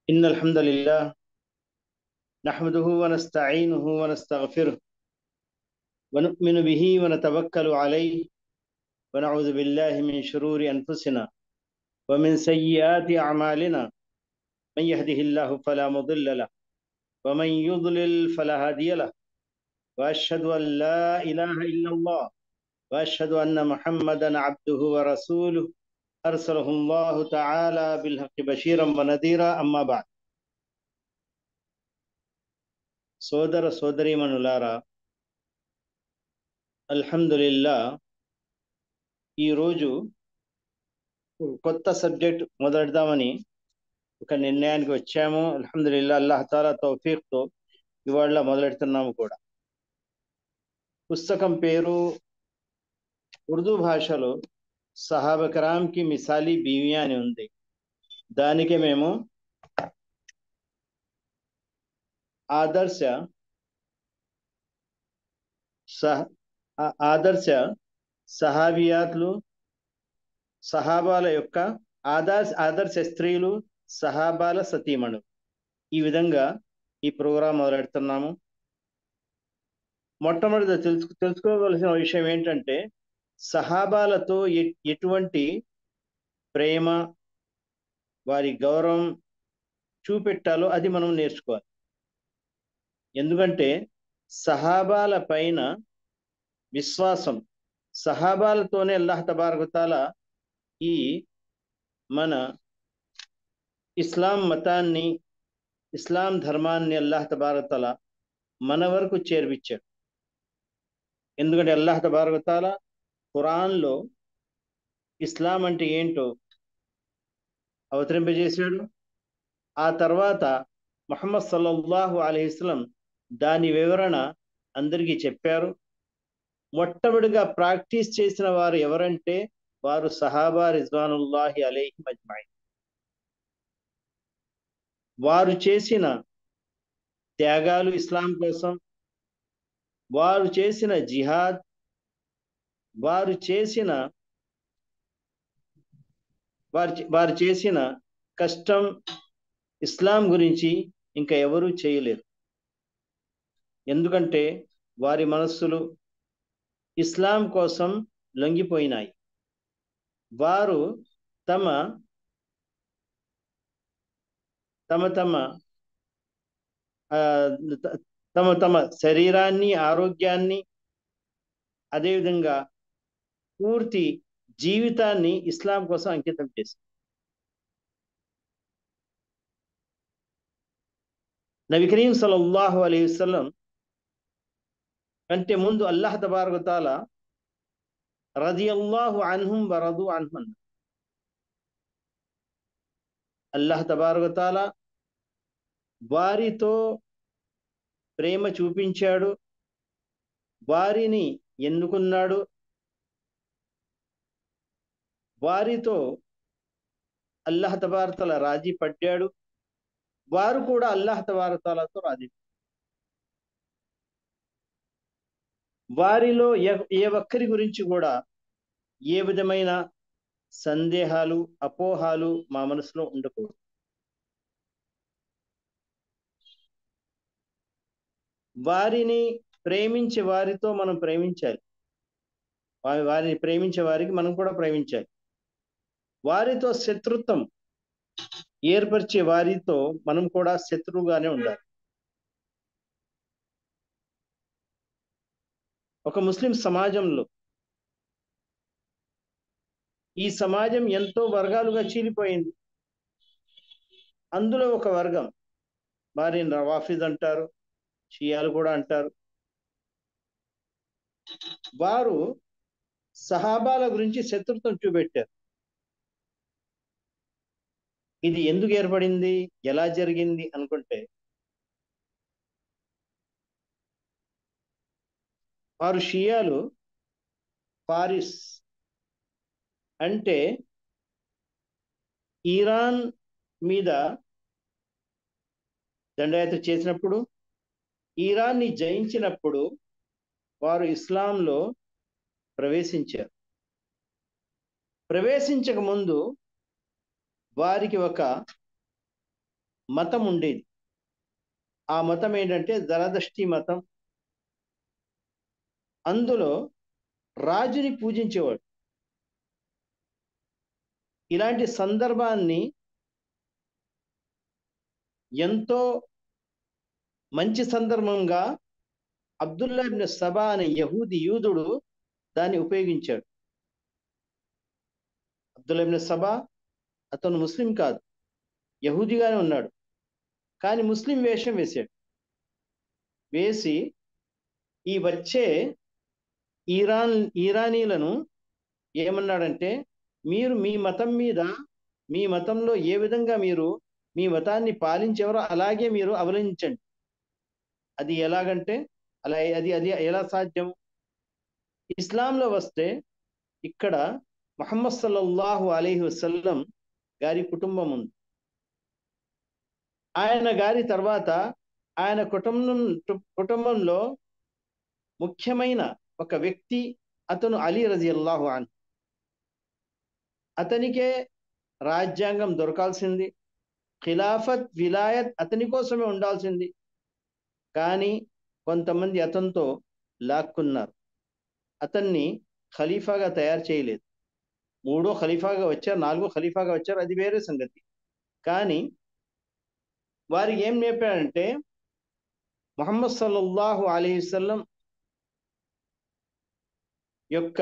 إن الحمد لله نحمده ونستعينه ونستغفره ونؤمن به ونتوكل عليه ونعوذ بالله من شرور أنفسنا ومن سيئات أعمالنا من يهده الله فلا مضل له ومن يضلل فلا هادي له وأشهد أن لا إله إلا الله وأشهد أن محمدا عبده ورسوله أرسله الله تعالى بالحق بشيرا ونذيرا أما بعد సోదర సోదరీమణులారా అల్హమ్దులిల్లా ఈరోజు కొత్త సబ్జెక్ట్ మొదలెడదామని ఒక నిర్ణయానికి వచ్చాము అల్హమ్దులిల్లా అల్లాహ్ తాలా తౌఫీక్తో ఇవాళ మొదలెడుతున్నాము కూడా పుస్తకం పేరు ఉర్దూ భాషలో సహాబకరాంకి మిసాలి బీవియా అని ఉంది దానికి మేము ఆదర్శ సహ ఆదర్శ సహాబియాత్లు సహాబాల యొక్క ఆదర్శ ఆదర్శ స్త్రీలు సహాబాల సతీమణులు ఈ విధంగా ఈ ప్రోగ్రాం మొదలెడుతున్నాము మొట్టమొదటి తెలుసు తెలుసుకోవలసిన విషయం ఏంటంటే సహాబాలతో ఎటువంటి ప్రేమ వారి గౌరవం చూపెట్టాలో అది మనం నేర్చుకోవాలి ఎందుకంటే సహాబాల పైన విశ్వాసం సహాబాలతోనే అల్లాహ్ తబారకుతాల ఈ మన ఇస్లాం మతాన్ని ఇస్లాం ధర్మాన్ని అల్లాహ్ తబారకుతాల మన వరకు చేర్పించాడు ఎందుకంటే అల్లాహ్ తబారకుతాల ఖురాన్లో ఇస్లాం అంటే ఏంటో అవతరింపజేశాడు ఆ తర్వాత మహమ్మద్ సల్లల్లాహు అలహిస్లం దాని వివరణ అందరికీ చెప్పారు మొట్టమొదటిగా ప్రాక్టీస్ చేసిన వారు ఎవరంటే వారు సహాబా రిజ్వానుల్లాహి అలైహి మజ్మాయి వారు చేసిన త్యాగాలు ఇస్లాం కోసం వారు చేసిన జిహాద్ వారు చేసిన వారు వారు చేసిన కష్టం ఇస్లాం గురించి ఇంకా ఎవరూ చేయలేరు ఎందుకంటే వారి మనస్సులు ఇస్లాం కోసం లొంగిపోయినాయి వారు తమ తమ తమ తమ తమ శరీరాన్ని ఆరోగ్యాన్ని అదేవిధంగా పూర్తి జీవితాన్ని ఇస్లాం కోసం అంకితం చేశారు నబీ కరీం సల్లల్లాహు అలీ వసల్లం కంటే ముందు అల్లాహ్ తబారకుతాల రది అల్లాహు అన్హుం వరదు అన్హన్ అల్లాహ్ తబారకుతాల వారితో ప్రేమ చూపించాడు వారిని ఎన్నుకున్నాడు వారితో అల్లాహ్ తబారతల రాజీ పడ్డాడు వారు కూడా అల్లాహ్ తబారతాలతో రాజీ వారిలో ఏ ఒక్కరి గురించి కూడా ఏ విధమైన సందేహాలు అపోహాలు మా మనసులో ఉండకూడదు వారిని ప్రేమించే వారితో మనం ప్రేమించాలి వారిని ప్రేమించే వారికి మనం కూడా ప్రేమించాలి వారితో శత్రుత్వం ఏర్పరిచే వారితో మనం కూడా శత్రువుగానే ఉండాలి ఒక ముస్లిం సమాజంలో ఈ సమాజం ఎంతో వర్గాలుగా చీలిపోయింది అందులో ఒక వర్గం వారిని రవాఫిజ్ అంటారు షియాలు కూడా అంటారు వారు సహాబాల గురించి శత్రుత్వం చూపెట్టారు ఇది ఎందుకు ఏర్పడింది ఎలా జరిగింది అనుకుంటే వారు షియాలు పారిస్ అంటే ఇరాన్ మీద దండయాత్ర చేసినప్పుడు ఇరాన్ని జయించినప్పుడు వారు ఇస్లాంలో ప్రవేశించారు ప్రవేశించక ముందు వారికి ఒక మతం ఉండేది ఆ మతం ఏంటంటే జరదష్టి మతం అందులో రాజుని పూజించేవాడు ఇలాంటి సందర్భాన్ని ఎంతో మంచి సందర్భంగా అబ్దుల్లా ఇబ్న్ సబా అనే యహూది యూదుడు దాన్ని ఉపయోగించాడు అబ్దుల్లా ఇబ్న్ సబా అతను ముస్లిం కాదు యహూదిగానే ఉన్నాడు కానీ ముస్లిం వేషం వేశాడు వేసి ఈ వచ్చే ఈరాన్ ఈరానీలను ఏమన్నాడంటే మీరు మీ మతం మీద మీ మతంలో ఏ విధంగా మీరు మీ మతాన్ని పాలించేవారో అలాగే మీరు అవలంబించండి అది ఎలాగంటే అలా అది అది ఎలా సాధ్యం ఇస్లాంలో వస్తే ఇక్కడ మహమ్మద్ సల్లల్లాహు అలీహి వసల్లం గారి కుటుంబం ఉంది ఆయన గారి తర్వాత ఆయన కుటుంబం కుటుంబంలో ముఖ్యమైన ఒక వ్యక్తి అతను అలీ రజి అల్లాహు అన్ అతనికే రాజ్యాంగం దొరకాల్సింది ఖిలాఫత్ విలాయత్ అతని కోసమే ఉండాల్సింది కానీ కొంతమంది అతనితో లాక్కున్నారు అతన్ని ఖలీఫాగా తయారు చేయలేదు మూడో ఖలీఫాగా వచ్చారు నాలుగో ఖలీఫాగా వచ్చారు అది వేరే సంగతి కానీ వారికి ఏం చెప్పారంటే మొహమ్మద్ సల్లల్లాహు అలీ వసల్లం యొక్క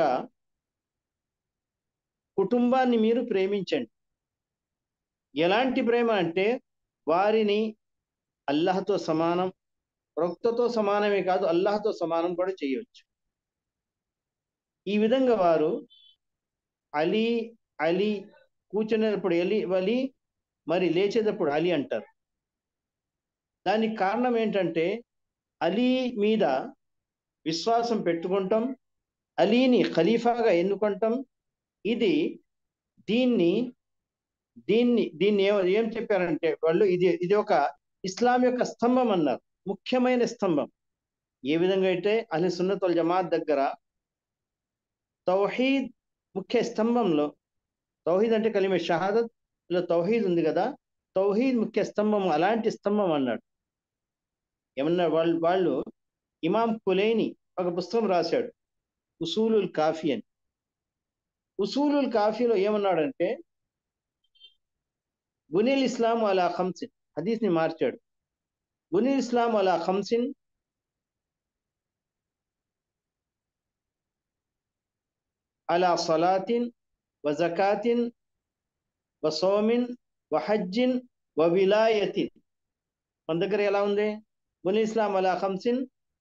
కుటుంబాన్ని మీరు ప్రేమించండి ఎలాంటి ప్రేమ అంటే వారిని అల్లహతో సమానం ప్రొక్తతో సమానమే కాదు అల్లాహతో సమానం కూడా చేయవచ్చు ఈ విధంగా వారు అలీ అలీ కూర్చునేటప్పుడు అలీ వలి మరి లేచేటప్పుడు అలీ అంటారు దానికి కారణం ఏంటంటే అలీ మీద విశ్వాసం పెట్టుకుంటాం అలీని ఖలీఫాగా ఎన్నుకుంటాం ఇది దీన్ని దీన్ని దీన్ని ఏం ఏం చెప్పారంటే వాళ్ళు ఇది ఇది ఒక ఇస్లాం యొక్క స్తంభం అన్నారు ముఖ్యమైన స్తంభం ఏ విధంగా అయితే అహ్లి సున్నతుల్ జమాత్ దగ్గర తౌహీద్ ముఖ్య స్తంభంలో తౌహీద్ అంటే కలిమే షహాదత్ లో తౌహీద్ ఉంది కదా తౌహీద్ ముఖ్య స్తంభం అలాంటి స్తంభం అన్నాడు ఏమన్నా వాళ్ళు వాళ్ళు ఇమాం కులైని ఒక పుస్తకం రాశాడు ఉసూలుల్ కాఫీ అని ఉసూలుల్ కాఫీలో ఏమన్నాడంటే బునిల్ ఇస్లాం అలా ఖంసిన్ హదీస్ని మార్చాడు బునిల్ ఇస్లాం అలా ఖంసిన్ అలా సలాతిన్ వ జకాతిన్ వ సోమిన్ వ హజ్జిన్ వ విలాయతిన్ మన దగ్గర ఎలా ఉంది బునిల్ ఇస్లాం అలా ఖంసిన్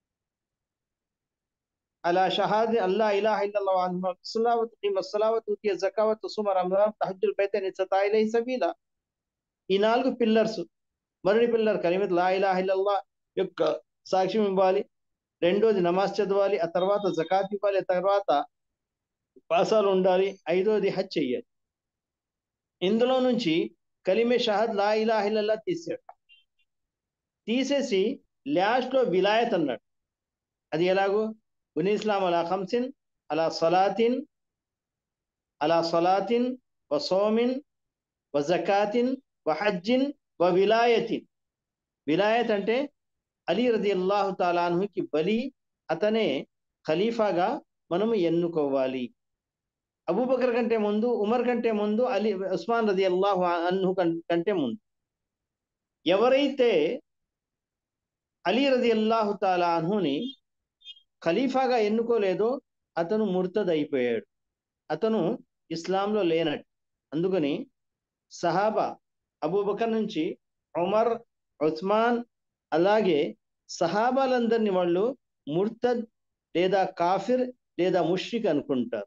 على شهادة أن لا إله إلا الله وأن محمد رسول الله وتقيم الصلاة وتؤتي الزكاة وتصوم رمضان تحج البيت إن استطاع إليه سبيلا ఈ నాలుగు పిల్లర్స్ మొదటి పిల్లర్ కలిమత్ లా ఇలాహ ఇల్లల్లా యొక్క సాక్ష్యం ఇవ్వాలి రెండోది నమాజ్ చదవాలి ఆ తర్వాత జకాత్ ఇవ్వాలి ఆ తర్వాత పాసాలు ఉండాలి ఐదోది హజ్ చెయ్యాలి ఇందులో నుంచి కలిమే షహద్ లా ఇలాహ ఇల్లల్లా తీసాడు తీసేసి లాస్ట్ లో విలాయత్ అన్నాడు అది ఎలాగో బుని ఇస్లాం అలా ఖంసిన్ అలా సలాతిన్ అలా సలాతిన్ వ సోమిన్ వ జకాతిన్ వ హజ్జిన్ వ విలాయతిన్ విలాయత్ అంటే అలీ రది అల్లాహు తాలాన్హుకి బలి అతనే ఖలీఫాగా మనము ఎన్నుకోవాలి అబూబకర్ కంటే ముందు ఉమర్ కంటే ముందు అలీ ఉస్మాన్ రది అల్లాహు అన్హు కంటే ముందు ఎవరైతే అలీ రది అల్లాహు తాలాన్హుని ఖలీఫాగా ఎన్నుకోలేదో అతను ముర్తద్ అయిపోయాడు అతను ఇస్లాంలో లేనట్టు అందుకని సహాబా అబూబకర్ నుంచి ఉమర్ ఉస్మాన్ అలాగే సహాబాలందరినీ వాళ్ళు ముర్తద్ లేదా కాఫిర్ లేదా ముష్రిక్ అనుకుంటారు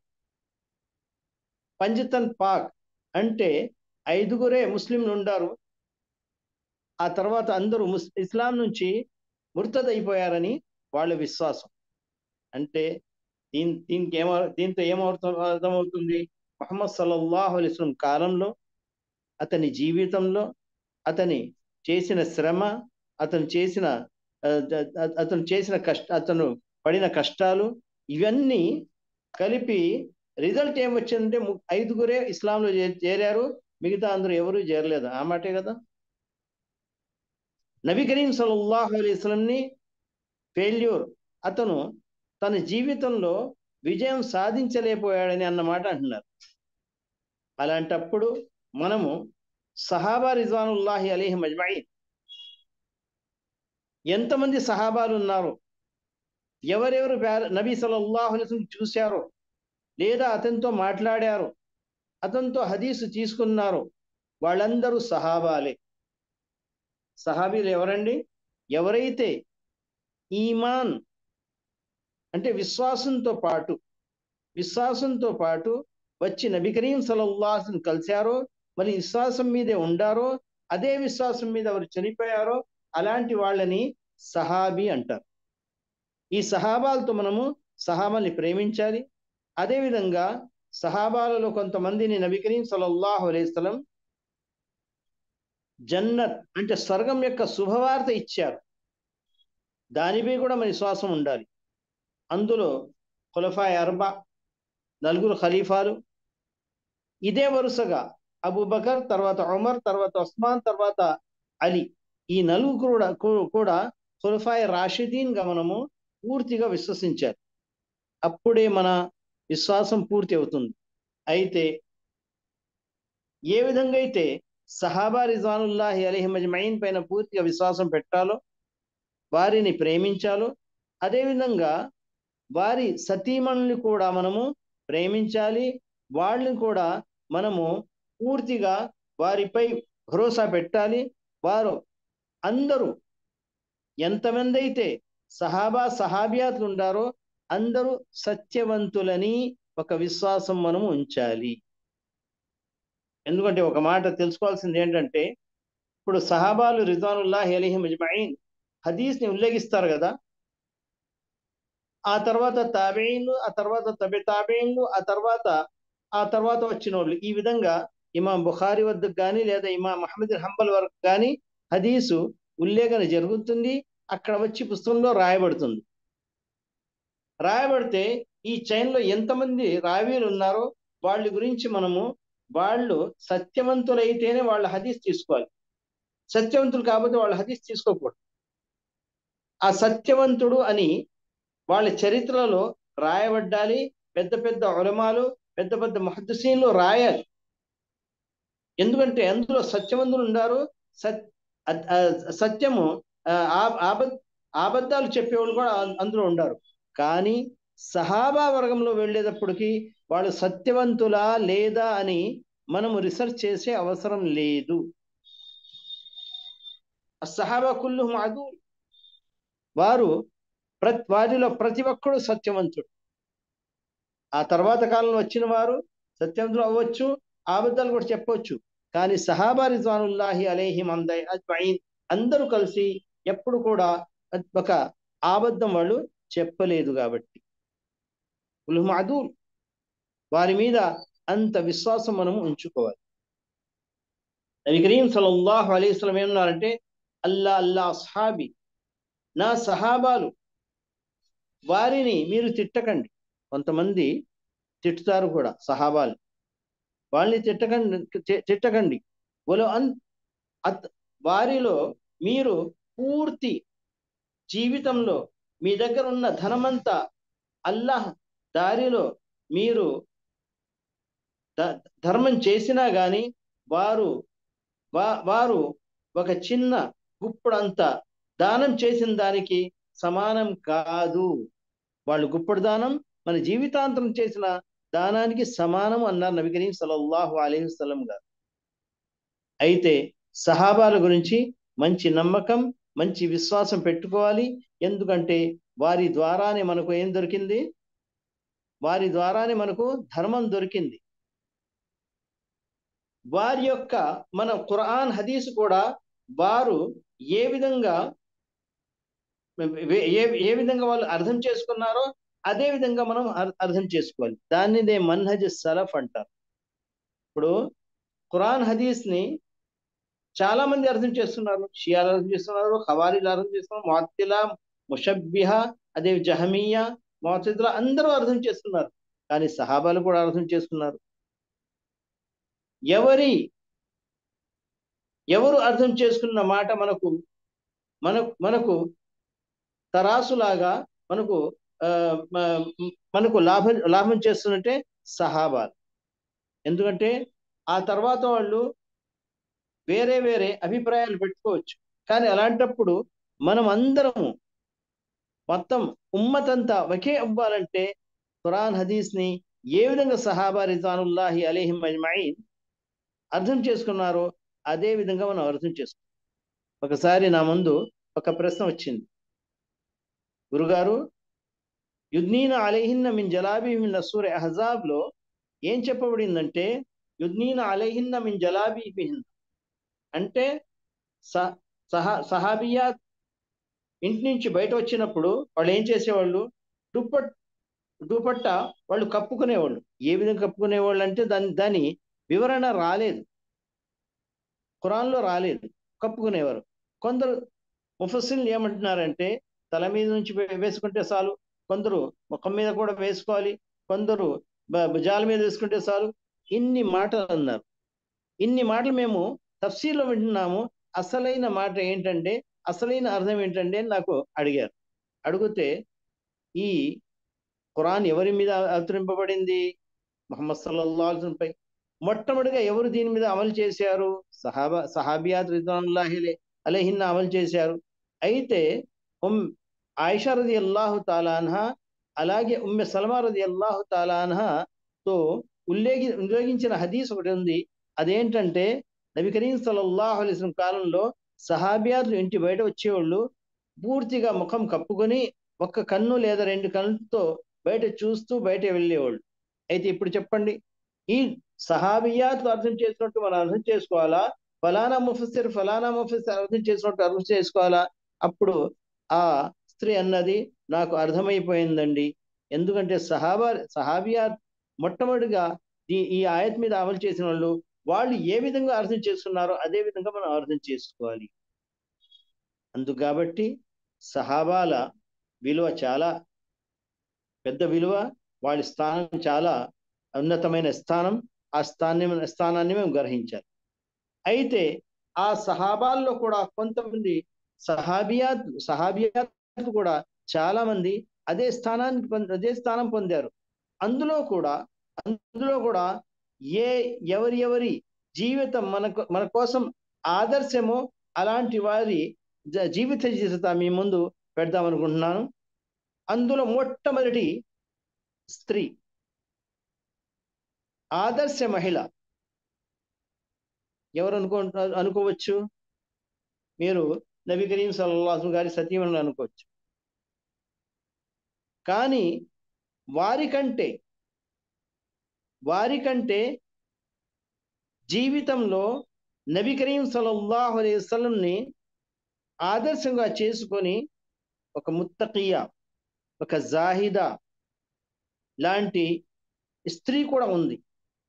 పంజతన్ పాక్ అంటే ఐదుగురే ముస్లింలు ఉండారు ఆ తర్వాత అందరూ ముస్ ఇస్లాం నుంచి ముర్తద్ అయిపోయారని వాళ్ళ విశ్వాసం అంటే దీని దీనికి ఏమ దీంతో ఏమవుతు అర్థమవుతుంది మహమ్మద్ సల్లల్లాహు అలిస్లం కాలంలో అతని జీవితంలో అతని చేసిన శ్రమ అతను చేసిన అతను చేసిన కష్ట అతను పడిన కష్టాలు ఇవన్నీ కలిపి రిజల్ట్ ఏమొచ్చిందంటే ఐదుగురే ఇస్లాంలో చేరారు మిగతా అందరూ ఎవరు చేరలేదు ఆ మాటే కదా నబీ కరీం సల్లల్లాహు అలైస్లంని ఫెయిల్యూర్ అతను తన జీవితంలో విజయం సాధించలేకపోయాడని అన్నమాట అంటున్నారు అలాంటప్పుడు మనము సహాబా రిజ్వానుల్లాహి అలీహి మజ్మాయిన్ ఎంతమంది సహాబాలు ఉన్నారు ఎవరెవరు నబీ సల్లల్లాహు అలైహి చూశారో లేదా అతనితో మాట్లాడారో అతనితో హదీసు తీసుకున్నారు వాళ్ళందరూ సహాబాలే సహాబీలు ఎవరండి ఎవరైతే ఈమాన్ అంటే విశ్వాసంతో పాటు విశ్వాసంతో పాటు వచ్చి నబీ కరీం సలల్లాహుని కలిశారో మరి విశ్వాసం మీదే ఉండారో అదే విశ్వాసం మీద ఎవరు చనిపోయారో అలాంటి వాళ్ళని సహాబీ అంటారు ఈ సహాబాలతో మనము సహాబాల్ని ప్రేమించాలి అదేవిధంగా సహాబాలలో కొంతమందిని నబీ కరీం సలల్లాహు అలైస్లం జన్నత్ అంటే స్వర్గం యొక్క శుభవార్త ఇచ్చారు దానిపై కూడా మన విశ్వాసం ఉండాలి అందులో ఖులఫా అర్బా నలుగురు ఖలీఫాలు ఇదే వరుసగా అబూబకర్ తర్వాత ఉమర్ తర్వాత ఉస్మాన్ తర్వాత అలీ ఈ నలుగురు కూడా కూడా ఖులఫాయ్ రాషిదీన్ గా మనము పూర్తిగా విశ్వసించారు అప్పుడే మన విశ్వాసం పూర్తి అవుతుంది అయితే ఏ విధంగా అయితే సహాబా రిజానుల్లాహి అలీహి మజ్మైన్ పైన పూర్తిగా విశ్వాసం పెట్టాలో వారిని ప్రేమించాలో అదేవిధంగా వారి సతీమణుల్ని కూడా మనము ప్రేమించాలి వాళ్ళని కూడా మనము పూర్తిగా వారిపై భరోసా పెట్టాలి వారు అందరూ ఎంతమంది అయితే సహాబా సహాబియాతులు ఉండారో అందరూ సత్యవంతులని ఒక విశ్వాసం మనము ఉంచాలి ఎందుకంటే ఒక మాట తెలుసుకోవాల్సింది ఏంటంటే ఇప్పుడు సహాబాలు రిజానుల్లాహి అలీహి మజ్మాయిన్ హదీస్ని ఉల్లేఖిస్తారు కదా ఆ తర్వాత తాబేయిన్లు ఆ తర్వాత తబి తాబేయిన్లు ఆ తర్వాత ఆ తర్వాత వచ్చిన వాళ్ళు ఈ విధంగా ఇమాం బుఖారి వద్దకు కానీ లేదా ఇమాం మహమ్మద్ హంబల్ వరకు కానీ హదీసు ఉల్లేఖన జరుగుతుంది అక్కడ వచ్చి పుస్తకంలో రాయబడుతుంది రాయబడితే ఈ చైన్లో ఎంతమంది రావీలు ఉన్నారో వాళ్ళ గురించి మనము వాళ్ళు సత్యవంతులైతేనే వాళ్ళ హదీస్ తీసుకోవాలి సత్యవంతులు కాకపోతే వాళ్ళ హదీస్ తీసుకోకూడదు ఆ సత్యవంతుడు అని వాళ్ళ చరిత్రలో రాయబడ్డాలి పెద్ద పెద్ద ఉలమాలు పెద్ద పెద్ద మహద్దసీన్లు రాయాలి ఎందుకంటే అందులో సత్యవంతులు ఉన్నారు సత్ సత్యము ఆబద్ ఆబద్ధాలు చెప్పేవాళ్ళు కూడా అందులో ఉండారు కానీ సహాబా వర్గంలో వెళ్ళేటప్పటికి వాళ్ళు సత్యవంతులా లేదా అని మనము రీసెర్చ్ చేసే అవసరం లేదు సహాబా కుల్లు మాదు వారు ప్రతి వారిలో ప్రతి ఒక్కడు సత్యవంతుడు ఆ తర్వాత కాలంలో వచ్చిన వారు సత్యవంతులు అవ్వచ్చు ఆబద్ధాలు కూడా చెప్పవచ్చు కానీ సహాబా రిజ్వానుల్లాహి అలేహిం అందై అజ్మయిన్ అందరూ కలిసి ఎప్పుడు కూడా ఒక ఆబద్ధం వాళ్ళు చెప్పలేదు కాబట్టి ఉల్హమాదూల్ వారి మీద అంత విశ్వాసం మనము ఉంచుకోవాలి నబీ కరీం సల్లల్లాహు అలైహి వసల్లం ఏమన్నారంటే అల్లా అల్లా అస్హాబి నా సహాబాలు వారిని మీరు తిట్టకండి కొంతమంది తిట్టుతారు కూడా సహాబాలు వాళ్ళని తిట్టకండి తిట్టకండి ఒలో అన్ వారిలో మీరు పూర్తి జీవితంలో మీ దగ్గర ఉన్న ధనమంతా అల్లాహ్ దారిలో మీరు ధర్మం చేసినా గాని వారు వారు ఒక చిన్న గుప్పుడంత దానం చేసిన దానికి సమానం కాదు వాళ్ళు గుప్పుడు దానం మన జీవితాంతరం చేసిన దానానికి సమానం అన్నారు నబి కరీం సల్లల్లాహు అలైహి వసల్లం గారు అయితే సహాబాల గురించి మంచి నమ్మకం మంచి విశ్వాసం పెట్టుకోవాలి ఎందుకంటే వారి ద్వారానే మనకు ఏం దొరికింది వారి ద్వారానే మనకు ధర్మం దొరికింది వారి యొక్క మన ఖురాన్ హదీస్ కూడా వారు ఏ విధంగా ఏ ఏ విధంగా వాళ్ళు అర్థం చేసుకున్నారో అదే విధంగా మనం అర్థం చేసుకోవాలి దాన్నిదే మన్హజ్ సలఫ్ అంటారు ఇప్పుడు ఖురాన్ హదీస్ ని చాలా మంది అర్థం చేస్తున్నారు షియాలు అర్థం చేస్తున్నారు ఖవారీలు అర్థం చేస్తున్నారు మాతిలా ముషబ్బిహ అదే జహమియా మాతిద్ర అందరూ అర్థం చేస్తున్నారు కానీ సహాబాలు కూడా అర్థం చేస్తున్నారు ఎవరి ఎవరు అర్థం చేసుకున్న మాట మనకు మన మనకు తరాసులాగా మనకు ఆ, మ- మనకు లాభం లాభం చేస్తున్నట్టే సహాబాలు ఎందుకంటే ఆ తర్వాత వాళ్ళు వేరే వేరే అభిప్రాయాలు పెట్టుకోవచ్చు కానీ అలాంటప్పుడు మనం అందరము మొత్తం ఉమ్మతంతా ఒకే అవ్వాలంటే ఖురాన్ హదీస్ ని ఏ విధంగా సహాబా రిజానుల్లాహి అలీహిం అజ్మాయిన్ అర్థం చేసుకున్నారో అదే విధంగా మనం అర్థం చేసుకున్నాం ఒకసారి నా ముందు ఒక ప్రశ్న వచ్చింది గురుగారు యుద్నీన అలైహిన్న మిన్ జలాబీ మిన్ సూర్య అహజాబ్ లో ఏం చెప్పబడిందంటే యుద్నీన అలైహిన్న మిన్ జలాబీ బిహిన్ అంటే సహ సహా సహాబియాత్ ఇంటి నుంచి బయట వచ్చినప్పుడు వాళ్ళు ఏం చేసేవాళ్ళు దుప్పట్ దుపట్ట వాళ్ళు కప్పుకునేవాళ్ళు ఏ విధంగా కప్పుకునేవాళ్ళు అంటే దాని దాని వివరణ రాలేదు ఖురాన్లో రాలేదు కప్పుకునేవారు కొందరు ముఫస్సిల్ ఏమంటున్నారంటే తల మీద నుంచి వే- వేసుకుంటే చాలు కొందరు ముఖం మీద కూడా వేసుకోవాలి కొందరు బ- భుజాల మీద వేసుకుంటే చాలు ఇన్ని మాటలు అన్నారు ఇన్ని మాటలు మేము తఫ్సీర్లో వింటున్నాము అసలైన మాట ఏంటంటే అసలైన అర్థం ఏంటంటే అని నాకు అడిగారు అడిగితే ఈ ఖురాన్ ఎవరి మీద అవతరింపబడింది ముహమ్మద్ సల్లల్లాహు పై మొట్టమొదటిగా ఎవరు దీని మీద అమలు చేశారు సహాబా సహాబియాత్ రిద్వానుల్లాహి అలహిన్న అమలు చేశారు అయితే ఉమ్ ఆయిషా రది అల్లాహు తాలాన్హా అలాగే ఉమ్మె సల్మా రది అల్లాహు తాలాన్హాతో ఉల్లేఖి ఉల్లేఖించిన హదీస్ ఒకటి ఉంది అదేంటంటే నబి కరీం సల్లల్లాహు అలైహి వసల్లం కాలంలో సహాబియాతులు ఇంటి బయట వచ్చేవాళ్ళు పూర్తిగా ముఖం కప్పుకొని ఒక్క కన్ను లేదా రెండు కన్నులతో బయట చూస్తూ బయట వెళ్ళేవాళ్ళు అయితే ఇప్పుడు చెప్పండి ఈ సహాబియాతులు అర్థం చేసినట్టు మనం అర్థం చేసుకోవాలా ఫలానా ముఫసిర్ ఫలానా ముఫసిర్ అర్థం చేసినట్టు అర్థం చేసుకోవాలా అప్పుడు ఆ స్త్రీ అన్నది నాకు అర్థమైపోయిందండి ఎందుకంటే సహాబా సహాబియాత్ మొట్టమొదటిగా ఈ ఈ ఆయత్ మీద అమలు చేసిన వాళ్ళు వాళ్ళు ఏ విధంగా అర్థం చేసుకున్నారో అదే విధంగా మనం అర్థం చేసుకోవాలి అందుకు కాబట్టి సహాబాల విలువ చాలా పెద్ద విలువ వాళ్ళ స్థానం చాలా ఉన్నతమైన స్థానం ఆ స్థాన్ని స్థానాన్ని మేము గ్రహించాలి అయితే ఆ సహాబాల్లో కూడా కొంతమంది సహాబియాత్ సహాబియాత్ కూడా చాలా మంది అదే స్థానానికి పొంద- అదే స్థానం పొందారు అందులో కూడా అందులో కూడా ఏ ఎవరి ఎవరి జీవితం మనకు మన కోసం ఆదర్శమో అలాంటి వారి జ- జీవిత చరిత్ర మీ ముందు పెడదాం అనుకుంటున్నాను అందులో మొట్టమొదటి స్త్రీ ఆదర్శ మహిళ ఎవరు అనుకో అనుకోవచ్చు మీరు నబీ కరీం సల్లాహం గారి సతీమణులు అనుకోవచ్చు కానీ వారికంటే వారికంటే జీవితంలో నబీ కరీం సల్లల్లాహు అలైహి వసల్లంని ఆదర్శంగా చేసుకొని ఒక ముత్తకియ ఒక జాహిదా లాంటి స్త్రీ కూడా ఉంది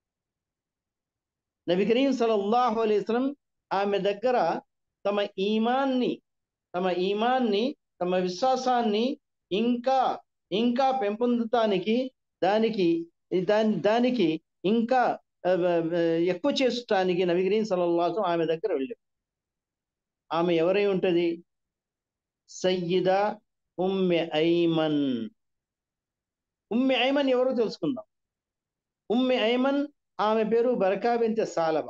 నబీ కరీం సల్లల్లాహు అలైహి వసల్లం ఆమె దగ్గర తమ ఈమాన్ని తమ ఈమాన్ని తమ విశ్వాసాన్ని ఇంకా ఇంకా పెంపొందటానికి దానికి దాని దానికి ఇంకా ఆ, ఆ, ఎక్కువ చేసటానికి నబీ కరీం సల్లల్లాహు అలైహి వసల్లం ఆమె దగ్గర వెళ్ళారు ఆమె ఎవరై ఉంటది సయ్యిదా ఉమ్మె ఐమన్ ఉమ్మె ఐమన్ ఎవరో తెలుసుకుందాం ఉమ్మె ఐమన్ ఆమె పేరు బరకా బింతె సాలబ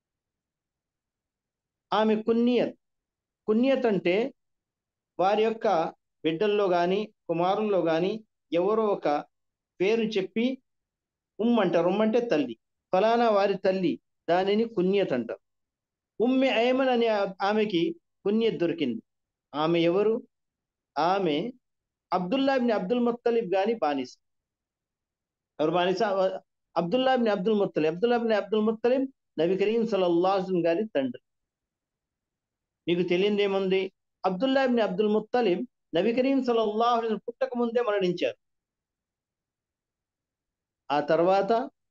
ఆమె కున్నియత్ కున్నియత్ అంటే వారి యొక్క బిడ్డల్లో గాని కుమారుల్లో గాని ఎవరో ఒక పేరు చెప్పి ఉమ్ అంటారు ఉమ్ అంటే తల్లి ఫలానా వారి తల్లి దానిని కున్యత్ అంటారు ఉమ్మె ఐమన్ అనే ఆమెకి కున్యత్ దొరికింది ఆమె ఎవరు ఆమె అబ్దుల్లా బిన్ అబ్దుల్ ముత్తలిబ్ గాని బానిస ఎవరు బానిస అబ్దుల్లా బిన్ అబ్దుల్ ముత్తలిబ్ అబ్దుల్లా బిన్ అబ్దుల్ ముత్తలిబ్ నబీ కరీం సల్లల్లాహు గారి తండ్రి మీకు తెలియంది ఏముంది అబ్దుల్లా బిన్ అబ్దుల్ ముత్తలిబ్ నబీ కరీం సల్లల్లాహు అలైహి వసల్లం పుట్టక ముందే మరణించారు ఆ తర్వాత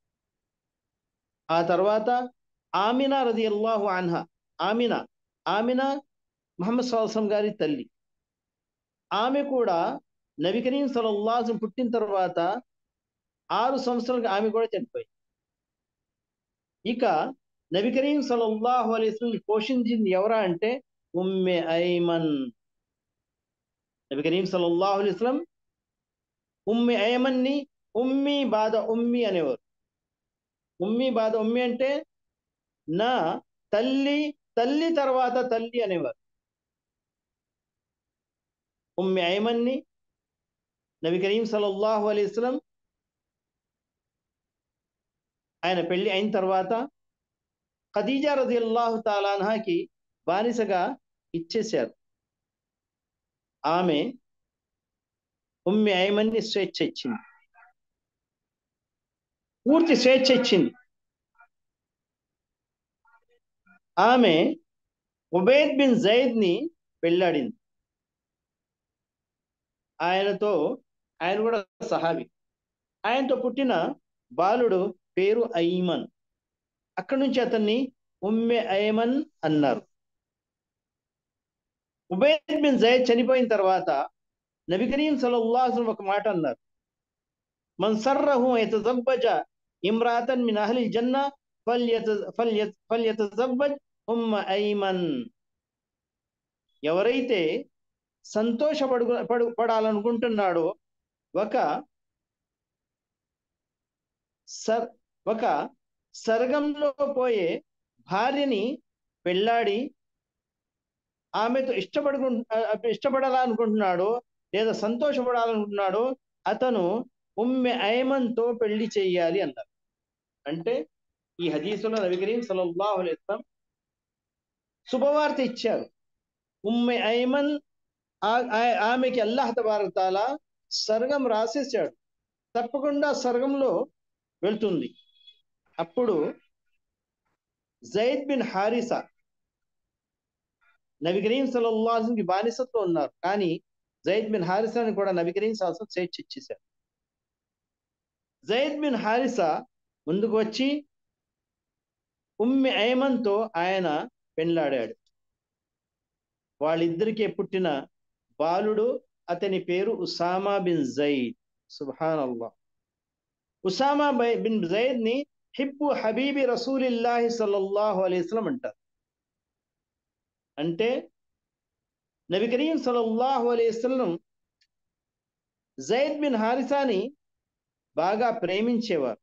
ఆ తర్వాత ఆమినా రది అల్లాహు అన్హా ఆమినా ఆమినా మహమ్మద్ సల్లాహం గారి తల్లి ఆమె కూడా నబీ కరీం సల్లల్లాహు అలైహి వసల్లం పుట్టిన తర్వాత ఆరు సంవత్సరాలకు ఆమె కూడా చనిపోయింది ఇక నబీ కరీం సల్లల్లాహు అలైహి వసల్లం పోషించింది ఎవరా అంటే ఉమ్మె ఐమన్ నబి కరీం సల్లల్లాహు అలైహి వసల్లం ఉమ్మి ఐమన్ని ఉమ్మి బాధ ఉమ్మి అనేవారు ఉమ్మి బాధ ఉమ్మి అంటే నా తల్లి తల్లి తర్వాత తల్లి అనేవారు ఉమ్మి ఐమన్ని నబి కరీం సల్లల్లాహు అలైహి వసల్లం ఆయన పెళ్లి అయిన తర్వాత ఖదీజా రదియల్లాహు తాలాన్హాకి బానిసగా ఇచ్చేశారు ఆమె ఉమ్మి ఐమన్ని స్వేచ్ఛ ఇచ్చింది పూర్తి స్వేచ్ఛ ఇచ్చింది ఆమె ఉబైద్ బిన్ జైద్ ని పెళ్ళాడింది ఆయనతో ఆయన కూడా సహాబి ఆయనతో పుట్టిన బాలుడు పేరు ఐమన్ అక్కడి నుంచి అతన్ని ఉమ్మె ఐమన్ అన్నారు ఉబైద్ బిన్ జైద్ చనిపోయిన తర్వాత నబి కరీం సల్లల్లాహు ఒక మాట అన్నారు మన్ సర్రహు యతజవ్వజ ఇమ్రాతన్ మిన్ అహ్లి జన్న ఫల్యతజవ్వజ్ ఉమ్మ ఐమన్ ఎవరైతే సంతోషపడు పడు పడాలనుకుంటున్నాడో ఒక సర్ ఒక సర్గంలో పోయే భార్యని పెళ్ళాడి ఆమెతో ఇష్టపడుకు ఇష్టపడాలనుకుంటున్నాడో లేదా సంతోషపడాలనుకుంటున్నాడో అతను ఉమ్మె ఐమన్తో పెళ్లి చెయ్యాలి అన్నారు అంటే ఈ హదీసులో నబి కరీం సల్లల్లాహు అలైహి వసల్లం శుభవార్త ఇచ్చారు ఉమ్మె ఐమన్ ఆమెకి అల్లాహ్ తబారక్ తాలా సర్గం రాసేసాడు తప్పకుండా సర్గంలో వెళ్తుంది అప్పుడు జైద్ బిన్ హారిసా నబి కరీం సల్లల్లాహుకి బానిసత్వం ఉన్నారు కానీ జైద్ బిన్ హారిసాని కూడా నబి కరీం సల్లాహం స్వేచ్ఛ ఇచ్చేశారు జైద్ బిన్ హారిసా ముందుకు వచ్చి ఉమ్మి ఐమన్తో ఆయన పెళ్ళాడాడు వాళ్ళిద్దరికే పుట్టిన బాలుడు అతని పేరు ఉసామా బిన్ జైద్ సుభాన్ అల్లా ఉసామా బిన్ జైద్ ని హిబ్బు హబీబి రసూలిల్లాహి సల్లల్లాహు అలైస్లం అంటారు అంటే నబి కరీం సల్లల్లాహు అలైస్లం జైద్ బిన్ హారిసాని బాగా ప్రేమించేవారు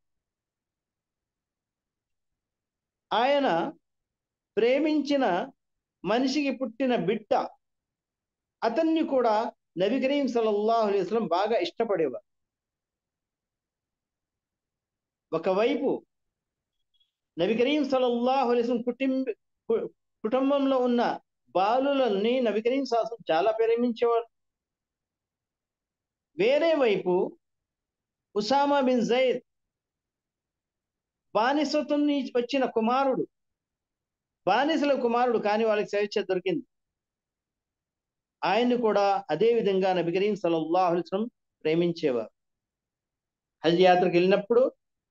ఆయన ప్రేమించిన మనిషికి పుట్టిన బిడ్డ అతన్ని కూడా నబి కరీం సల్లల్లాహు అలైస్లం బాగా ఇష్టపడేవారు ఒకవైపు నబి కరీం సల్లల్లాహు అలైస్లం కుటుంబ కుటుంబంలో ఉన్న బాలులని నబి కరీం శాసం చాలా ప్రేమించేవారు వేరే వైపు ఉసామా బిన్ జైద్ బానిసత్వం నుంచి వచ్చిన కుమారుడు బానిసల కుమారుడు కానీ వాళ్ళకి స్వేచ్ఛ దొరికింది ఆయన్ని కూడా అదే విధంగా నబి కరీం సల్లల్లాహు అలైహి వసల్లం ప్రేమించేవారు హజ్ యాత్రకు వెళ్ళినప్పుడు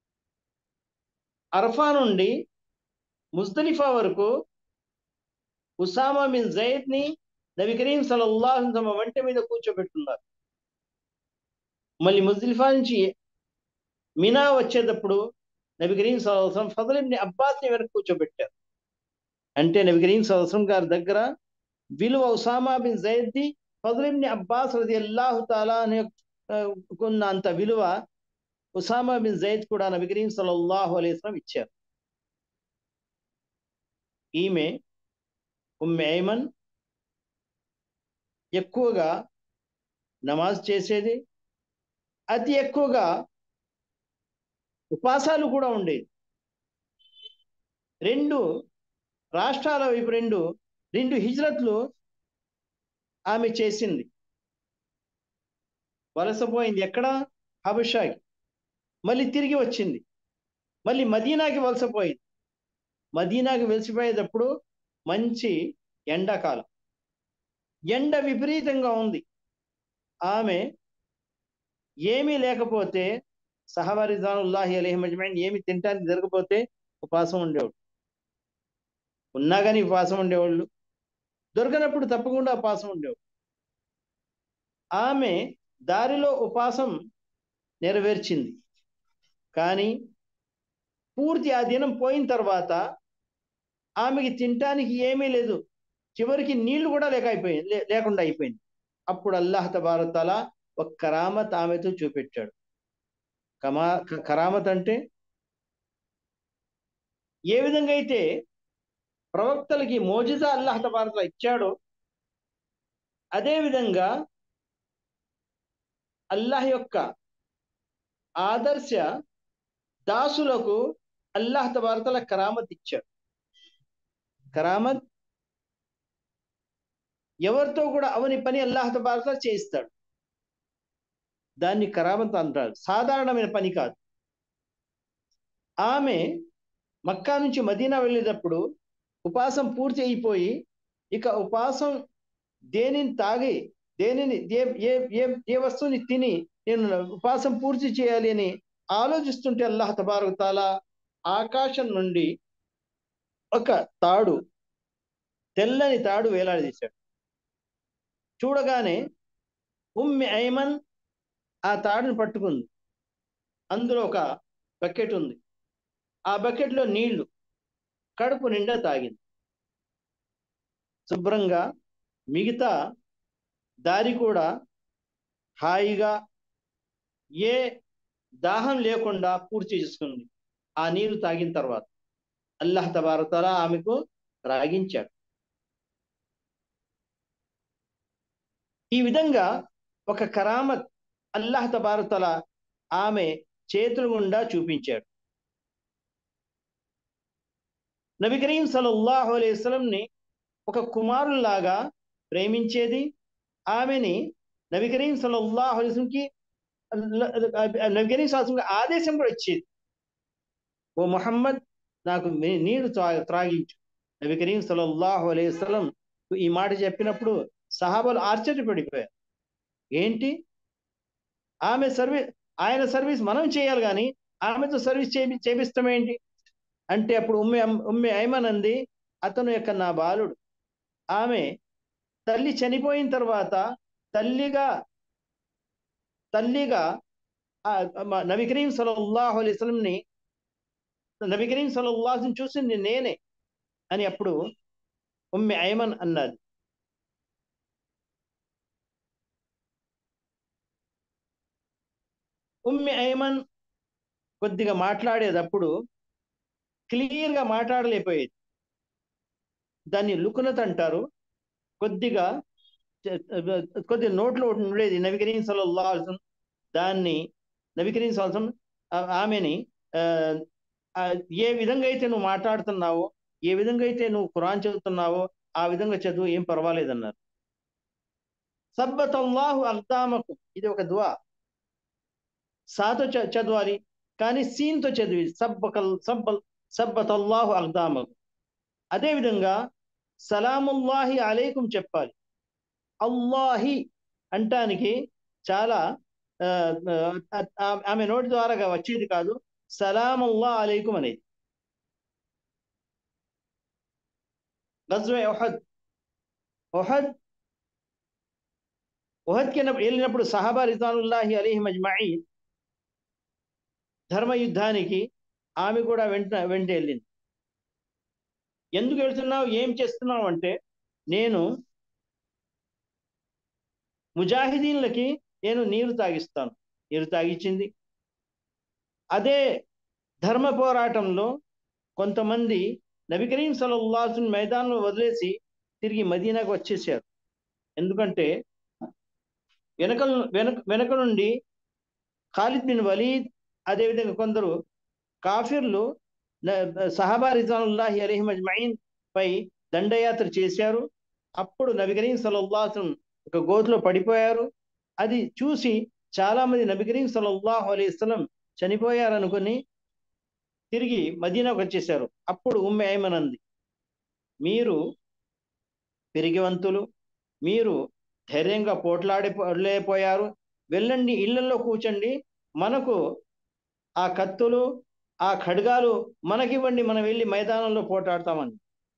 అరఫా నుండి ముజ్దలిఫా వరకు ఉసామా బిన్ జైద్ ని నబి కరీం సల్లల్లాహు తమ వంట మీద కూర్చోబెట్టున్నారు మళ్ళీ ముజ్దలిఫా నుంచి మినా వచ్చేటప్పుడు నబి కరీం సల్లాహం ఫజల్ ఇబ్ని అబ్బాస్ని వెనక్కి కూర్చోబెట్టారు అంటే నబి కరీం సల్లాహం గారి దగ్గర విలువ ఉసామా బిన్ జైద్ది ఫజల్ ఇబ్ని అబ్బాస్ రది అల్లాహు తాలా అనే కొన్నంత విలువ ఉసామా బిన్ జైద్ కూడా నబి కరీం సల్లల్లాహు అలైస్లం ఇచ్చారు ఈమె ఉమ్మె ఐమన్ ఎక్కువగా నమాజ్ చేసేది అతి ఎక్కువగా ఉపాసాలు కూడా ఉండేది రెండు రాష్ట్రాల వైపు రెండు రెండు హిజ్రత్లు ఆమె చేసింది వలసపోయింది ఎక్కడ హబషాకి మళ్ళీ తిరిగి వచ్చింది మళ్ళీ మదీనాకి వలసపోయింది మదీనాకి వెలిసిపోయేటప్పుడు మంచి ఎండాకాలం ఎండ విపరీతంగా ఉంది ఆమె ఏమీ లేకపోతే సహవారిజానుల్లాహి అలహి మజ్మాయిన్ ఏమి తినటానికి జరగకపోతే ఉపవాసం ఉండేవాడు ఉన్నా కానీ ఉపవాసం ఉండేవాళ్ళు దొరకనప్పుడు తప్పకుండా ఉపవాసం ఉండేవాడు ఆమె దారిలో ఉపవాసం నెరవేర్చింది కానీ పూర్తి ఆ దినం పోయిన తర్వాత ఆమెకి తినటానికి ఏమీ లేదు చివరికి నీళ్లు కూడా లేక అయిపోయింది లే- లేకుండా అయిపోయింది అప్పుడు అల్లాహ్ తబారతల ఒక కరామత్ ఆమెతో చూపెట్టాడు కమా క- కరామత్ అంటే ఏ విధంగా అయితే ప్రవక్తలకి మోజిజా అల్లాహ్ తబారతల ఇచ్చాడో అదే విధంగా అల్లాహ్ యొక్క ఆదర్శ దాసులకు అల్లాహ్ తబారతల కరామత్ ఇచ్చాడు కరామత్ ఎవరితో కూడా అవని పని అల్లాహ్ తబారతల చేయిస్తాడు దాన్ని కరామత్ అంటారు సాధారణమైన పని కాదు ఆమె మక్కా నుంచి మదీనా వెళ్ళేటప్పుడు ఉపాసం పూర్తి అయిపోయి ఇక ఉపాసం దేనిని తాగి దేనిని ఏ ఏ ఏ ఏ వస్తువుని తిని నేను ఉపాసం పూర్తి చేయాలి అని ఆలోచిస్తుంటే అల్లాహ్ తబారక్ తాలా ఆకాశం నుండి ఒక తాడు తెల్లని తాడు వేలాడదీశాడు చూడగానే ఉమ్మి ఐమన్ ఆ తాడుని పట్టుకుంది అందులో ఒక బకెట్ ఉంది ఆ బకెట్లో నీళ్లు కడుపు నిండా తాగింది శుభ్రంగా మిగతా దారి కూడా హాయిగా ఏ దాహం లేకుండా పూర్తి చేసుకుంది ఆ నీరు తాగిన తర్వాత అల్లాహ్ తబారతల ఆమెకు రాగించాడు ఈ విధంగా ఒక కరామత్ అల్లాహ్ తబారతల ఆమె చేతుల గుండా చూపించాడు నబి కరీం సల్లల్లాహు అలైహి వసల్లంని ఒక కుమారుల్లాగా ప్రేమించేది ఆమెని నబి కరీం సల్లల్లాహు అలైహి వసల్లంకి నబి కరీం సల్లల్లాహు ఆదేశం కూడా ఇచ్చేది ఓ మొహమ్మద్ నాకు నీ- నీరు త్రా- త్రాగించు నబి కరీం సల్లల్లాహు అలైహి వసల్లం ఈ మాట చెప్పినప్పుడు సహాబాలు ఆశ్చర్యపడిపోయారు ఏంటి ఆమె సర్వీస్ ఆయన సర్వీస్ మనం చేయాలి కానీ ఆమెతో సర్వీస్ చేపి చేపిస్తామేంటి అంటే అప్పుడు ఉమ్మె ఉమ్మె ఐమన్ అంది అతను యొక్క నా బాలుడు ఆమె తల్లి చనిపోయిన తర్వాత తల్లిగా తల్లిగా ఆ మ- నబి కరీం సల్లల్లాహు అలైహి వసల్లంని నబి కరీం సల్లల్లాహు అలైహి వసల్లం చూసింది నేనే అని అప్పుడు ఉమ్మె ఐమన్ అన్నది ఉమ్మి ఐమన్ కొద్దిగా మాట్లాడేటప్పుడు క్లియర్ గా మాట్లాడలేకపోయేది దాన్ని లుకునత్ అంటారు కొద్దిగా కొద్దిగా నోట్లో ఉండేది నబి కరీం సల్లల్లాహు అలైహి వసల్లం దాన్ని నబి కరీం సల్లల్లాహు అలైహి వసల్లం ఆ- ఆమెని ఆ, ఆ, ఏ విధంగా అయితే నువ్వు మాట్లాడుతున్నావో ఏ విధంగా అయితే నువ్వు ఖురాన్ చదువుతున్నావో ఆ విధంగా చదువు ఏం పర్వాలేదన్నారు సబ్బతల్లాహు అల్దామకు ఇది ఒక దువా సాతో చ- చదవాలి కానీ సీన్తో చదివి సబ్బకల్ సబ్బల్ సబ్బతల్లాహు అల్దామకు అదేవిధంగా సలాముల్లాహి అలైకుం చెప్పాలి అల్లాహి అంటానికి చాలా ఆ, ఆ, ఆ, ఆమె నోటి ద్వారాగా వచ్చేది కాదు సలాముల్లా అలైకుం అనేది గజ్వే ఒహద్ ఒహద్ ఒహద్కి వెళ్ళినప్పుడు సహాబా రిజానుల్లాహి అలీహి మజ్మాయి ధర్మ యుద్ధానికి ఆమె కూడా వెంట వెంట వెళ్ళింది ఎందుకు వెళ్తున్నావు ఏం చేస్తున్నావు అంటే నేను ముజాహిదీన్లకి నేను నీరు తాగిస్తాను నీరు తాగిచ్చింది అదే ధర్మ పోరాటంలో కొంతమంది నబి కరీం సలల్లాహు మైదానంలో వదిలేసి తిరిగి మదీనాకు వచ్చేసారు ఎందుకంటే వెనక వెనక వెనక నుండి ఖాలిద్ బిన్ వలీద్ అదేవిధంగా కొందరు కాఫిర్లు న- సహాబా రిజానుల్లాహి అలీహి మజ్మঈన్ పై దండయాత్ర చేశారు అప్పుడు నబి కరీం సల్లల్లాహు ఒక గోతులో పడిపోయారు అది చూసి చాలా మంది నబి కరీం సల్లల్లాహు అలైహి వసల్లం చనిపోయారనుకుని తిరిగి మదీనాకు వచ్చేసారు అప్పుడు ఉమ్మె ఐమన్ అంది మీరు పెరిగివంతులు మీరు ధైర్యంగా పోట్లాడిపోయారు వెళ్ళండి ఇళ్లలో కూర్చోండి మనకు ఆ కత్తులు ఆ ఖడ్గాలు మనకివ్వండి మనం వెళ్ళి మైదానంలో పోటాడతామని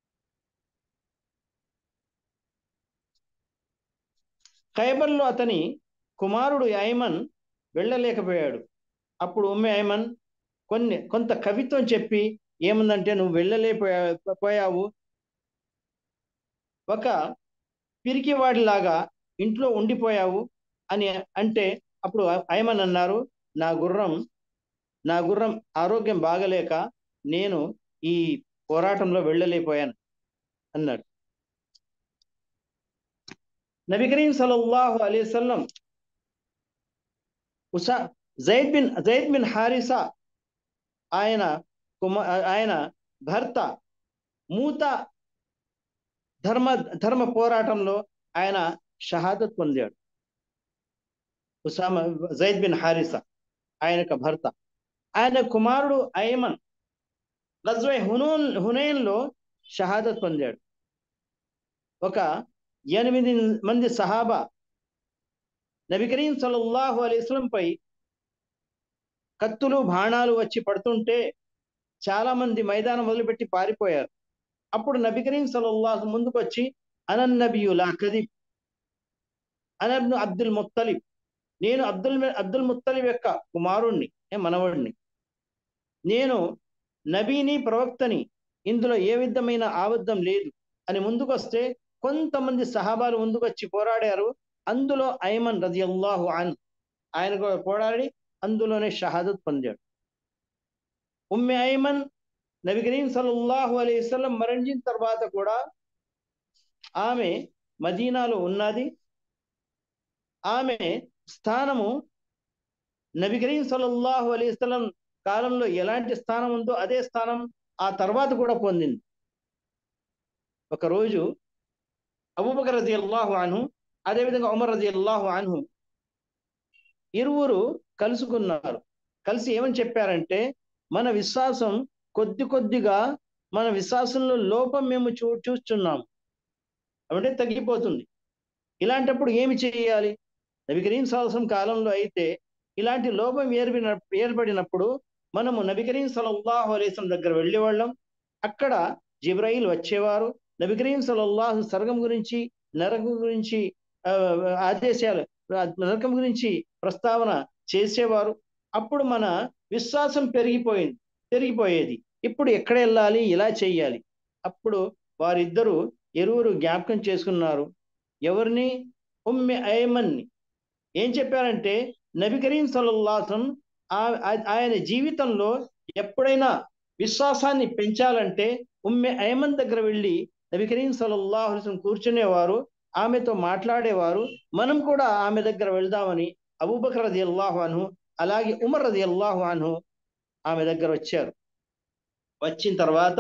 ఖైబర్లో అతని కుమారుడు ఐమన్ వెళ్ళలేకపోయాడు అప్పుడు ఉమ్మె ఐమన్ కొన్ని కొంత కవిత్వం చెప్పి ఏముందంటే నువ్వు వెళ్ళలేకపోయా పోయావు ఒక పిరికివాడిలాగా ఇంట్లో ఉండిపోయావు అని అంటే అప్పుడు ఐమన్ అన్నారు నా గుర్రం నా గుర్రం ఆరోగ్యం బాగలేక నేను ఈ పోరాటంలో వెళ్ళలేకపోయాను అన్నాడు నబీ కరీం సల్లల్లాహు అలైహి వసల్లం ఉసా జైద్ బిన్ జైద్ బిన్ హారిసా ఆయన కుమ ఆయన భర్త మూత ధర్మ ధర్మ పోరాటంలో ఆయన షహాదత్ పొందాడు ఉసామా జైద్ బిన్ హారిసా ఆయన యొక్క భర్త ఆయన కుమారుడు ఐమన్ గజ్వై హునూన్ హునైన్లో షహాదత్ పొందాడు ఒక ఎనిమిది మంది సహాబా నబి కరీం సల్లల్లాహు అలైస్లం పై కత్తులు బాణాలు వచ్చి పడుతుంటే చాలా మంది మైదానం వదిలిపెట్టి పారిపోయారు అప్పుడు నబి కరీం సల్లల్లాహు ముందుకు వచ్చి అనన్నబియులా కదీబ్ అనబ్ను అబ్దుల్ ముత్తలిబ్ నేను అబ్దుల్ అబ్దుల్ ముత్తలిబ్ యొక్క కుమారుణ్ణి మనవడిని నేను నబీని ప్రవక్తని ఇందులో ఏ విధమైన ఆబద్ధం లేదు అని ముందుకొస్తే కొంతమంది సహాబాలు ముందుకొచ్చి పోరాడారు అందులో ఐమన్ రజి అల్లాహు అన్ ఆయన కూడా పోరాడి అందులోనే షహాదత్ పొందాడు ఉమ్మె ఐమన్ నబి కరీం సల్లల్లాహు అలైహి వసల్లం మరణించిన తర్వాత కూడా ఆమె మదీనాలో ఉన్నది ఆమె స్థానము నబి కరీం సల్లల్లాహు అలైహి వసల్లం కాలంలో ఎలాంటి స్థానం ఉందో అదే స్థానం ఆ తర్వాత కూడా పొందింది ఒకరోజు అబూబకర్ రజి అల్లాహు అన్హు అదేవిధంగా ఉమర్ రజి అల్లాహు అన్హు ఇరువురు కలుసుకున్నారు కలిసి ఏమని చెప్పారంటే మన విశ్వాసం కొద్ది కొద్దిగా మన విశ్వాసంలో లోపం మేము చూ చూస్తున్నాం అంటే తగ్గిపోతుంది ఇలాంటప్పుడు ఏమి చేయాలి నబి కరీం సాహసం కాలంలో అయితే ఇలాంటి లోపం ఏర్పడిన ఏర్పడినప్పుడు మనము నబి కరీం సలల్లాహు అలీసం దగ్గర వెళ్ళేవాళ్ళం అక్కడ జిబ్రాయిల్ వచ్చేవారు నబి కరీం సలల్లాహు సర్గం గురించి నరకం గురించి ఆదేశాలు నరకం గురించి ప్రస్తావన చేసేవారు అప్పుడు మన విశ్వాసం పెరిగిపోయింది పెరిగిపోయేది ఇప్పుడు ఎక్కడ వెళ్ళాలి ఇలా చెయ్యాలి అప్పుడు వారిద్దరూ ఎరువురు జ్ఞాపకం చేసుకున్నారు ఎవరిని ఉమ్మె ఐమన్ని ఏం చెప్పారంటే నబి కరీం సలల్లాసం ఆయన జీవితంలో ఎప్పుడైనా విశ్వాసాన్ని పెంచాలంటే ఉమ్మె ఐమన్ దగ్గర వెళ్ళి నబి కరీం సలల్లాహుసం కూర్చునేవారు ఆమెతో మాట్లాడేవారు మనం కూడా ఆమె దగ్గర వెళ్దామని అబూబకర్ రది అల్లాహు అను అలాగే ఉమర్ రది అల్లాహు అను ఆమె దగ్గర వచ్చారు వచ్చిన తర్వాత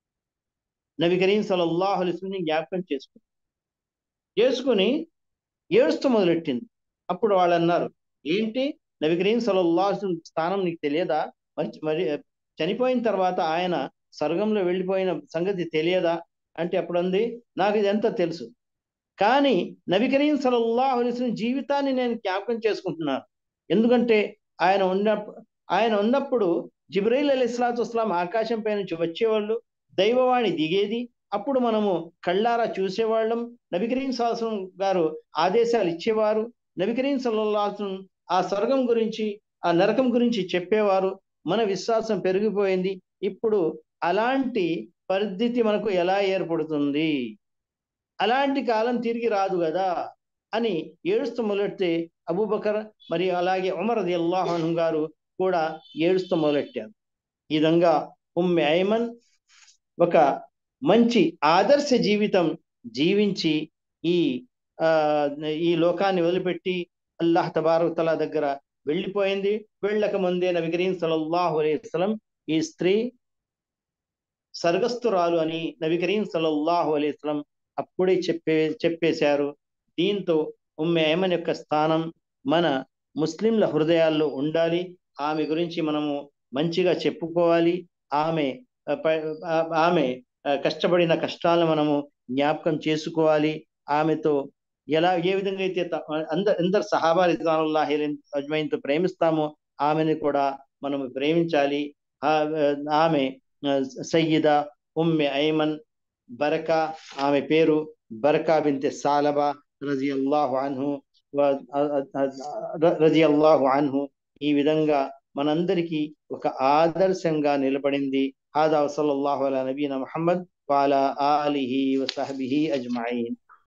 నబి కరీం సలల్లాహు అలిస్ని జ్ఞాపకం చేసుకుని చేసుకుని ఏడుస్తూ మొదలెట్టింది అప్పుడు వాళ్ళు అన్నారు ఏంటి నబి కరీం సలల్లాహు స్థానం నీకు తెలియదా మరి మరి చనిపోయిన తర్వాత ఆయన స్వర్గంలో వెళ్ళిపోయిన సంగతి తెలియదా అంటే అప్పుడు అంది నాకు ఇదంతా తెలుసు కానీ నబి కరీం సలల్లాహు అలిస్ని జీవితాన్ని నేను జ్ఞాపకం చేసుకుంటున్నాను ఎందుకంటే ఆయన ఉన్న ఆయన ఉన్నప్పుడు జిబ్రైల్ అలీ ఇస్లాతు వస్లాం ఆకాశం పై నుంచి వచ్చేవాళ్ళు దైవవాణి దిగేది అప్పుడు మనము కళ్ళారా చూసేవాళ్ళం నబి కరీం సల్లాహం గారు ఆదేశాలు ఇచ్చేవారు నబి కరీం సల్లాహం ఆ స్వర్గం గురించి ఆ నరకం గురించి చెప్పేవారు మన విశ్వాసం పెరిగిపోయింది ఇప్పుడు అలాంటి పరిస్థితి మనకు ఎలా ఏర్పడుతుంది అలాంటి కాలం తిరిగి రాదు కదా అని ఏడుస్తూ మొదలెడితే అబూబకర్ మరి అలాగే ఉమర్ అది అల్లాహన్ గారు కూడా ఏడుస్తూ మొదలెట్టారు ఈ విధంగా ఉమ్మె ఐమన్ ఒక మంచి ఆదర్శ జీవితం జీవించి ఈ ఈ లోకాన్ని వదిలిపెట్టి అల్లాహ్ తబారు తలా దగ్గర వెళ్ళిపోయింది వెళ్ళక ముందే నబి కరీం సలల్లాహు అలైస్లం ఈ స్త్రీ సర్గస్తురాలు అని నబి కరీం సలల్లాహు అలైస్లం అప్పుడే చెప్పే చెప్పేశారు దీంతో ఉమ్మె ఐమన్ యొక్క స్థానం మన ముస్లింల హృదయాల్లో ఉండాలి ఆమె గురించి మనము మంచిగా చెప్పుకోవాలి ఆమె ఆమె కష్టపడిన కష్టాలను మనము జ్ఞాపకం చేసుకోవాలి ఆమెతో ఎలా ఏ విధంగా అయితే అందరు అందరు సహాబా రిజానుల్లాహి అజ్మైన్తో ప్రేమిస్తామో ఆమెను కూడా మనము ప్రేమించాలి ఆమె సయ్యిద ఉమ్మె ఐమన్ బరకా ఆమె పేరు బరకా బింతె సాలబా రజి అల్లాహు అన్హు రజి అల్లాహు అన్హు ఈ విధంగా మనందరికీ ఒక ఆదర్శంగా నిలబడింది హాదా వసల్లాహు అలా నబీన మహమ్మద్ وعلى آله وصحبه أجمعين